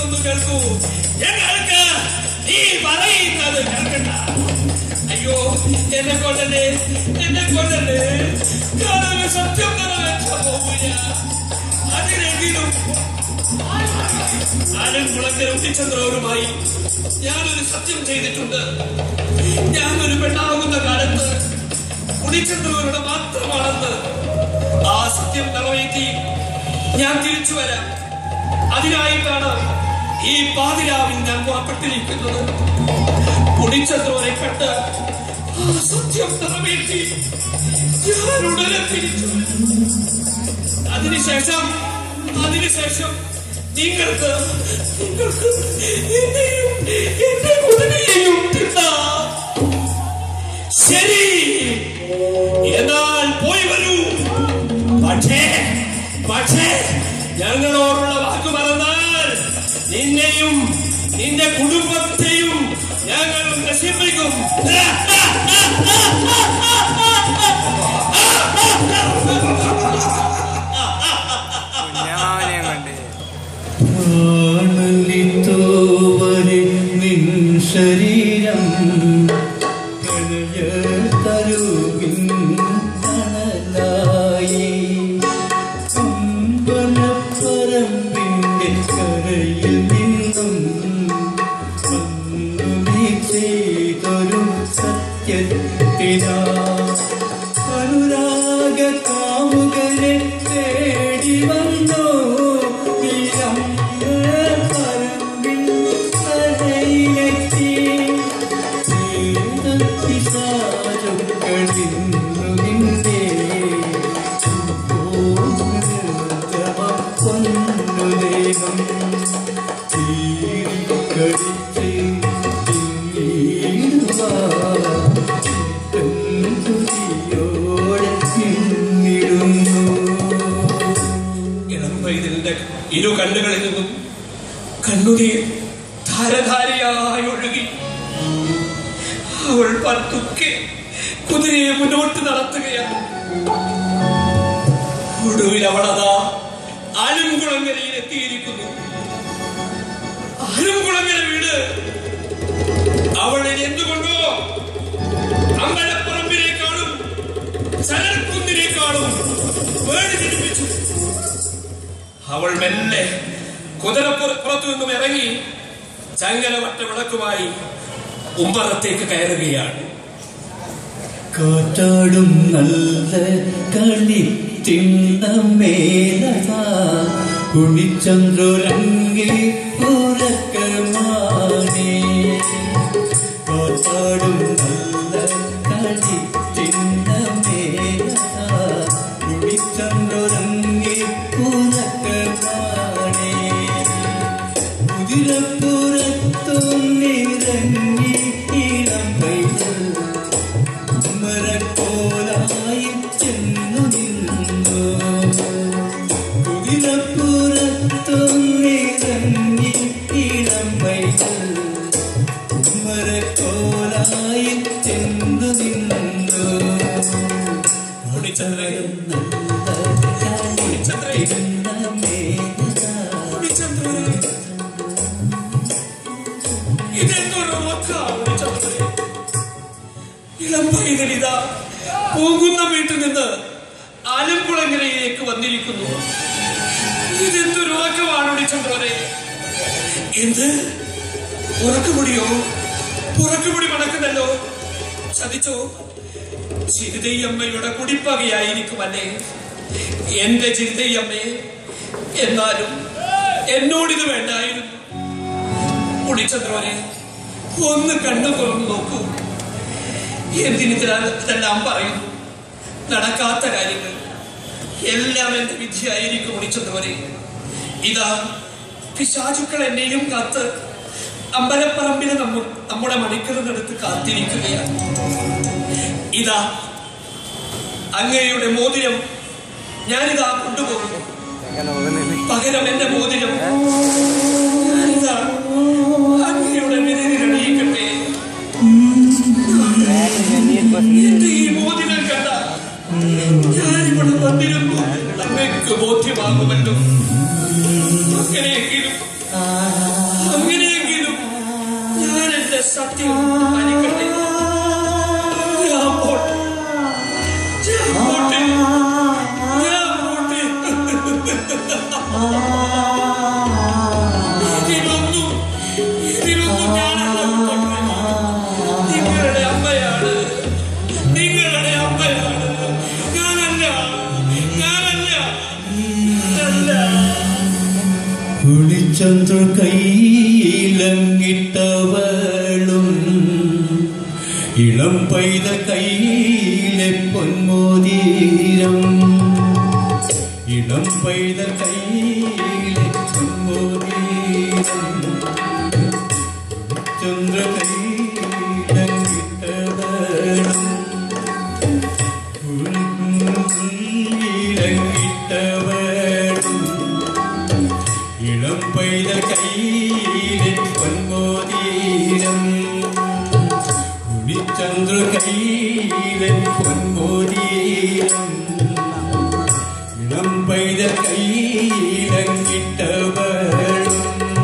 പറയുന്നതൊന്ന് കേൾക്കൂ ഞങ്ങൾക്ക് നീ പറയുന്നത് കേൾക്കണ്ട അയ്യോ എന്നെ കൊണ്ടല്ലേ എന്നെ കൊണ്ടല്ലേ ഞാനൊരു സത്യം നിറവേറ്റാൻ പോവുക അതിനെങ്കിലും ആരും കുളക്കര ഉണ്ണിച്ചന്ദ്രവരുമായി ഞാനൊരു സത്യം ചെയ്തിട്ടുണ്ട് ഞാനൊരു പെണ്ണാകുന്ന കാലത്ത് ഉണ്ണിച്ചന്ദ്രവരുടെ മാത്രമാണെന്ന് ആ സത്യം നിറവേറ്റി ഞാൻ തിരിച്ചു വരാം അതിനായിട്ടാണ് ഈ പാതിരാവിൽ ഞാൻ പുറപ്പെട്ടിരിക്കുന്നത് ഉണ്ണിച്ചന്ദ്രവരെ കണ്ട് ആ സത്യം നിറവേറ്റി ഞാൻ ഉടനെ തിരിച്ചു അതിനുശേഷം അതിനുശേഷം നിങ്ങൾക്ക് നിങ്ങൾക്ക് എന്നെയും എന്റെ കുടുംബിയെയും തിന്നാം ശരി എന്നാൽ പോയി വരൂ പക്ഷേ പക്ഷേ ഞങ്ങളോടുള്ള വാക്ക് മറന്നാൽ നിന്നെയും നിന്റെ കുടുംബത്തെയും ഞങ്ങൾ നശിപ്പിക്കും കുഞ്ഞമാവനെ കൊണ്ട് ആണലിത്തോവരെ നിൻ ശരീരം തരുവിൻ തണലായി അമ്പലപ്പറമ്പിന്റെ കരയിൽ നിന്നും വന്നു നീ ചെയ്തൊരു സത്യത്തിനാ അനുരാഗ കാമുകരെ തേടി വന്നു പറമ്പിൻ കരയിലെത്തി പിശാചുക്കളിന്നു നിന്നെ കൊന്നുദേഹം തീരിക്കടിച്ച് തുതിയോടെ പിന്നിടുന്നു ഇളം പൈതലിന്റെ ഇരു കണ്ണുകളിൽ നിന്നും കണ്ണുനീർ ധാരധാരയായി ഒഴുകി അവൾ പതുക്കെ കുതിരയെ മുന്നോട്ട് നടത്തുകയാണ് ഒടുവിൽ അവളതാ ആലുംകുളങ്ങരയിൽ എത്തിയിരിക്കുന്നു ആലുംകുളങ്ങര വീട് അവളെ എന്തുകൊണ്ടോ അമ്പലപ്പറമ്പിനേക്കാളും സരൽക്കുന്നിനേക്കാളും വേർതിരിപ്പിച്ചു അവൾ മെല്ലെ കുതിരപ്പുറത്തു നിന്നും ഇറങ്ങി ചങ്ങലവട്ട വിളക്കുമായി ഉമ്മറത്തേക്ക് കയറുകയാണ് കാറ്റാടും നല്ല കളി തിന്ന മേലതാ ഉണിച്ചന്ദ്രരങ്ങി ഉറക്കമാണേ കാറ്റാടും നല്ല കളി തിന്ന മേലതാ ഉണിച്ചന്ദ്രരങ്ങി ഉറക്കമാണേ കുതിരപ്പുറത്തും നിറങ്ങി ഇളം പൈതൽ മരക്കോലായി ചെന്നു നിന്നു കുതിരപ്പുറത്തൊന്നിറങ്ങി ഇളം പൈതൽ മരക്കോലായി ചെന്നു നിന്നു ഉണ്ണിച്ചന്ദ്രൻ ഉണ്ണിച്ചന്ദ്രൻ ഇതെന്തൊരു നോക്കാം ഉണ്ണിച്ചന്ദ്രൻ ഇളം പൈതലിതാ പോകുന്ന വീട്ടിൽ നിന്ന് ആലമ്പുളങ്ങരയിലേക്ക് വന്നിരിക്കുന്നു ഇതെന്ത് രോഗമാണ് ഉണ്ണിച്ചന്ദ്രനെ എന്ത് ഉറക്കുമുടിയോ ഉറക്കുമുടി മണക്കുന്നല്ലോ ചതിച്ചോ ചിരിതയ്യമ്മയുടെ കുടിപ്പകയായിരിക്കുമല്ലേ എന്റെ ചിരിതയ്യമ്മേ എന്നാലും എന്നോടിത് വേണ്ടായിരുന്നു കുടിച്ചന്ദ്രോനെ ഒന്ന് കണ്ണു തുറന്നു നോക്കൂ എന്തിന് ഇതിനാ- ഇതെല്ലാം പറയുന്നു നടക്കാത്ത കാര്യങ്ങൾ എല്ലാം എന്റെ വിധിയായിരിക്കും കുടിച്ചന്ദ്രോനെ ഇതാ പിശാചുക്കൾ എന്നെയും കാത്ത് അമ്പലപ്പറമ്പിലെ നമ്മ നമ്മുടെ മണിക്കൂറിനടുത്ത് കാത്തിരിക്കുകയാണ് ഇതാ അങ്ങയുടെ മോതിരം ഞാനിതാ കൊണ്ടുപോകുന്നു എങ്ങനെ പോകുന്നില്ല പകരം എന്റെ മോതിരം ഞാനിതാ അങ്ങയുടെ വിരലിലണിയിക്കട്ടെ എന്റെ ഈ മോതിരം കണ്ട ഞാനിവിടെ വന്നിരുന്നു അങ്ങക്ക് ബോധ്യമാകുമല്ലോ അങ്ങനെയെങ്കിലും എന്റെ സത്യം പാലിക്കട്ടെ ഞാൻ പോട്ടെ ഞാൻ പോട്ടെ ഞാൻ പോട്ടെ ഇതിലൊന്നും ഇതിലൊന്നും ഞാനല്ല ഉൾപ്പെട്ടത്. നിങ്ങളുടെ അമ്മയാണ് നിങ്ങളുടെ അമ്മയാണ് ഞാനല്ല ഞാനല്ല അല്ല കുളിച്ചന്ദ്ര കയ്യിലങ്ങിട്ടവളും ഇളം പൈത കയ്യിലെ പൊന്മോതീരം ഇളം പൈത കയ്യിലെ പൊന്മോതീരം ചന്ദ്ര കയ്യിലങ്ങിട്ടവളും ഇളങ്ങിട്ടവളും ഇളം പൈത കയ്യിലെ പൊന്മോതീരം കുടിച്ചന്ദ്ര കയ്യിലെ പൊന്മോതീരം ഇളം പൈത കയ്യിലങ്ങിട്ടവളും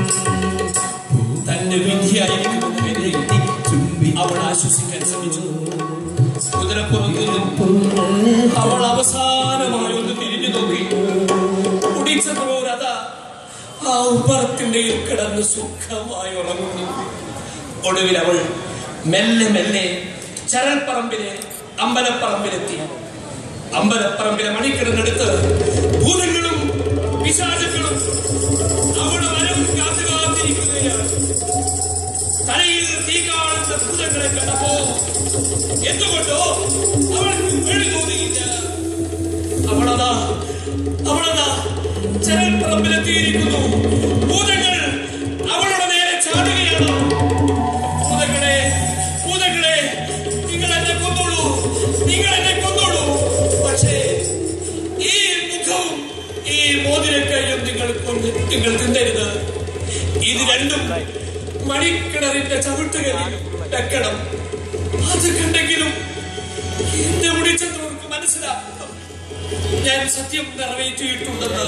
തന്റെ വിധിയായിരിക്കുമെന്ന് കരുതി ചുംബി അവൾ ആശ്വസിക്കാൻ ശ്രമിച്ചു കുതിരപ്പുറത്ത് നിന്നും അവൾ അവസാനമായി ഒന്ന് തിരിഞ്ഞു നോക്കി കുടിച്ചതോർ അതാ ആ ഉപ്പറത്തിന്റെ കിടന്ന് സുഖമായി ഉറങ്ങുന്നു ഒടുവിൽ അവൾ മെല്ലെ മെല്ലെ ചരൽപ്പറമ്പിലെ അമ്പലപ്പറമ്പിലെത്തി അമ്പലപ്പറമ്പിലെ മണിക്കിടന്നെടുത്ത് ഭൂതങ്ങളും പിശാചുക്കളും അവിടെ വരം കാത്തു കാത്തിരിക്കുകയാണ് തലയിൽ തീ കാണുന്ന ഭൂതങ്ങളെ കണ്ടപ്പോ എന്തുകൊണ്ടോ അവൾക്ക് പേടി തോന്നിയില്ല അവളതാ അവളതാ ചരൽപ്പറമ്പിലെത്തിയിരിക്കുന്നു ഭൂതങ്ങൾ അവളുടെ നേരെ ചാടുകയാണ് ഭൂതങ്ങളെ ഭൂതങ്ങളെ നിങ്ങൾ എന്നെ കൊന്നോളൂ നിങ്ങൾ എന്നെ കൊന്നോളൂ പക്ഷേ ഈ മുഖവും ഈ മോതിരക്കൈയും നിങ്ങൾ കൊണ്ട് നിങ്ങൾ തിന്നരുത് ഇത് രണ്ടും മണിക്കിണറിന്റെ ചവിട്ടുകളിൽ വെക്കണം അത് കണ്ടെങ്കിലും എന്റെ മുടിച്ചവർക്ക് മനസ്സിലാക്കും ഞാൻ സത്യം നിറവേറ്റിയിട്ടുണ്ടെന്ന്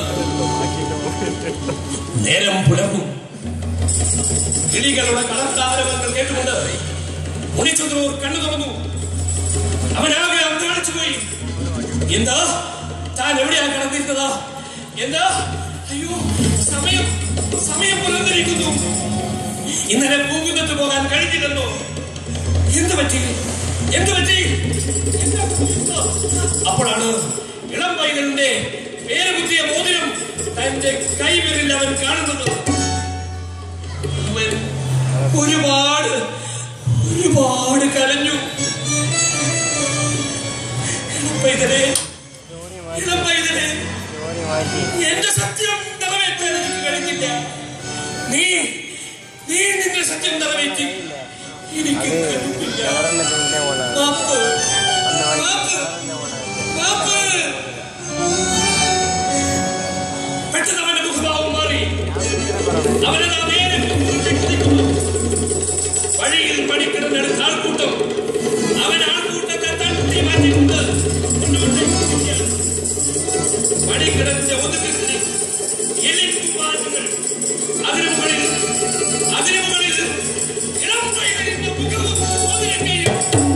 നേരം പുലർന്നു കിളികളുടെ കളത്താരവങ്ങൾ കേട്ടുകൊണ്ട് മുടിച്ചതൂർ കണ്ണു തുറന്നു അവനാകെ അന്താളിച്ചു പോയി എന്താ താൻ എവിടെയാ കിടന്നിരുന്നത് എന്താ അയ്യോ സമയം സമയം പുലർന്നിരിക്കുന്നു ഇന്നലെ പൂങ്കുന്നത്ത് പോകാൻ കഴിഞ്ഞില്ലെന്നോ എന്ത് പറ്റി എന്ത് പറ്റി എന്താ പറ്റിയത്? അപ്പോഴാണ് ഇളം പൈതലിന്റെ പേര് കുത്തിയ മോതിരം തന്റെ കൈവിരൽ അവൻ കാണുന്നത് അവൻ ഒരുപാട് ഒരുപാട് കരഞ്ഞു ഇളം പൈതലേ ഇളം പൈതലേ എന്റെ സത്യം നിറവേറ്റാൻ എനിക്ക് കഴിഞ്ഞില്ല നീ നീ നിന്റെ സത്യം നിറവേറ്റി എനിക്ക് കഴിവില്ല മാപ്പ് മാപ്പ് മാപ്പ് പെട്ടെന്ന് അവന്റെ മുഖഭാവം മാറി അവനതാ നേരെ മുന്നിലേക്ക് നിൽക്കുന്നു. വഴിയിൽ പണിക്കിടന്നെടുത്ത ആൾക്കൂട്ടം അവൻ ആൾക്കൂട്ടത്തെ തട്ടി മാറ്റിക്കൊണ്ട് കൊണ്ടുകൊണ്ടേയിരിക്കുകയാണ്. പണിക്കിടന്റെ ഒതുക്കത്തിൽ എലിക്കുമാറ്റുകൾ അതിനു മുകളിൽ അതിനു മുകളിൽ ഇളം പൈതലിന്റെ മുഖവും മോതിരക്കൈയും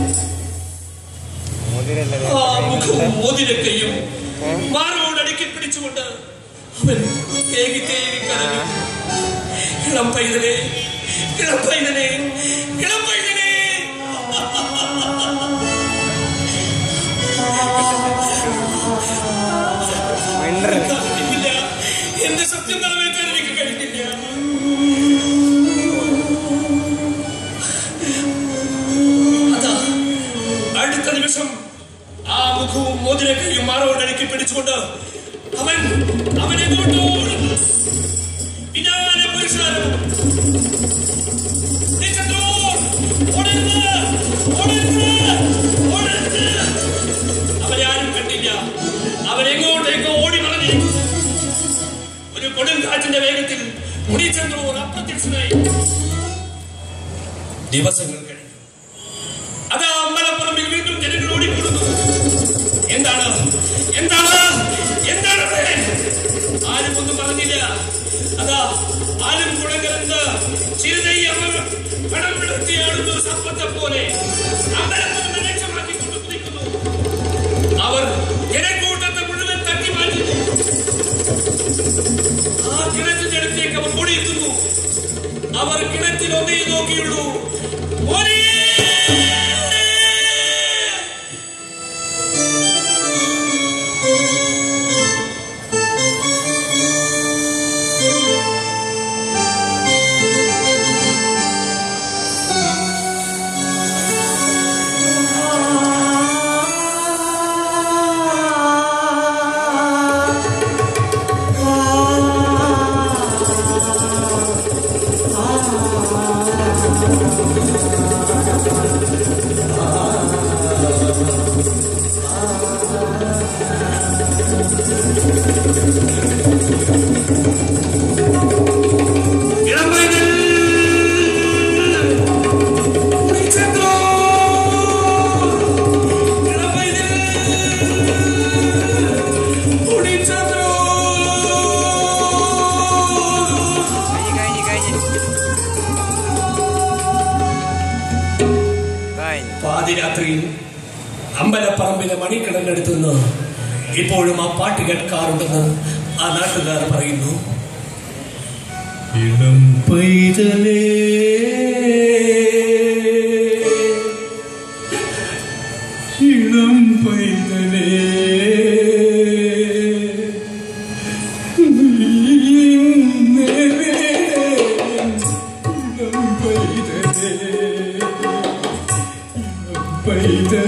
ആ മുഖവും മോതിരക്കൈയും മാറോട് അടുക്കി പിടിച്ചുകൊണ്ട് അവൻ തേകി തേകി കരഞ്ഞു ഇളം പൈതലേ ഇളം പൈതലേ ഇളം പൈതലേ കഴിഞ്ഞില്ല എന്റെ സത്യം നിറവേറ്റാൻ എനിക്ക് കഴിഞ്ഞില്ല അതാ അടുത്ത നിമിഷം ആ മുഖവും മോതിരക്കൈയും മാറോടടുക്കി പിടിച്ചുകൊണ്ട് അവൻ അവൻ എങ്ങോട്ടോ ഓടുന്നു. പിന്നാലെ പുരുഷാരവും "നിശബ്ദോ! ഓടരുത്! ഓടരുത്! ഓടരുത്!" അവനെ ആരും കണ്ടില്ല അവൻ എങ്ങോട്ടേക്കോ ഓടി മറഞ്ഞിരിക്കുന്നു ഒരു കൊടുങ്കാറ്റിന്റെ വേഗത്തിൽ മുടിച്ചന്ദ്രൂർ അപ്രത്യക്ഷനായി ദിവസങ്ങൾ കഴിഞ്ഞു അതാ അമ്പലപ്പറമ്പിൽ വീണ്ടും ജനങ്ങൾ ഓടിക്കൂടുന്നു എന്താണ് എന്താണ് എന്താണ് അവിടെ? ആരും ഒന്നും ഒന്നും പറഞ്ഞില്ല അതാ ആലും കുടകിടന്ന് ചിരുതയെ അവർ കടമെടുത്തിയാടുന്ന സമ്പത്തെ പോലെ അമ്പലപ്പുറം ലക്ഷ്യമാക്കിക്കൊണ്ട് കുതിക്കുന്നു അവർ ജനക്കൂട്ടത്തെ മുഴുവൻ തട്ടി മാറ്റുന്നു ആ കിണറ്റിന്റെ അടുത്തേക്ക് അവർ ഓടിയെത്തുന്നു അവർ കിണറ്റിൽ ഒന്നേ നോക്കിയുള്ളൂ മോനെ! ഇളംവയലിൽ കുടിച്ചെന്നു. ഇളംവയലിൽ കുടിച്ചെന്നു. കഴിഞ്ഞ് കഴിഞ്ഞ് കഴിഞ്ഞ് പാതിരാത്രിയിൽ അമ്പലപ്പറമ്പിലെ മണിക്കിടങ്ങെടുത്തുനിന്ന് ഇപ്പോഴും ആ പാട്ട് കേൾക്കാറുണ്ടെന്ന് ആ നാട്ടുകാർ പറയുന്നു ഇളം പൈതലേ ഇളം പൈതലേ ഇളം പൈതലേ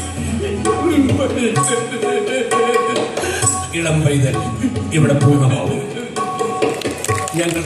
ഇളം പൈതൽ ഇവിടെ പൂർണ്ണമാവും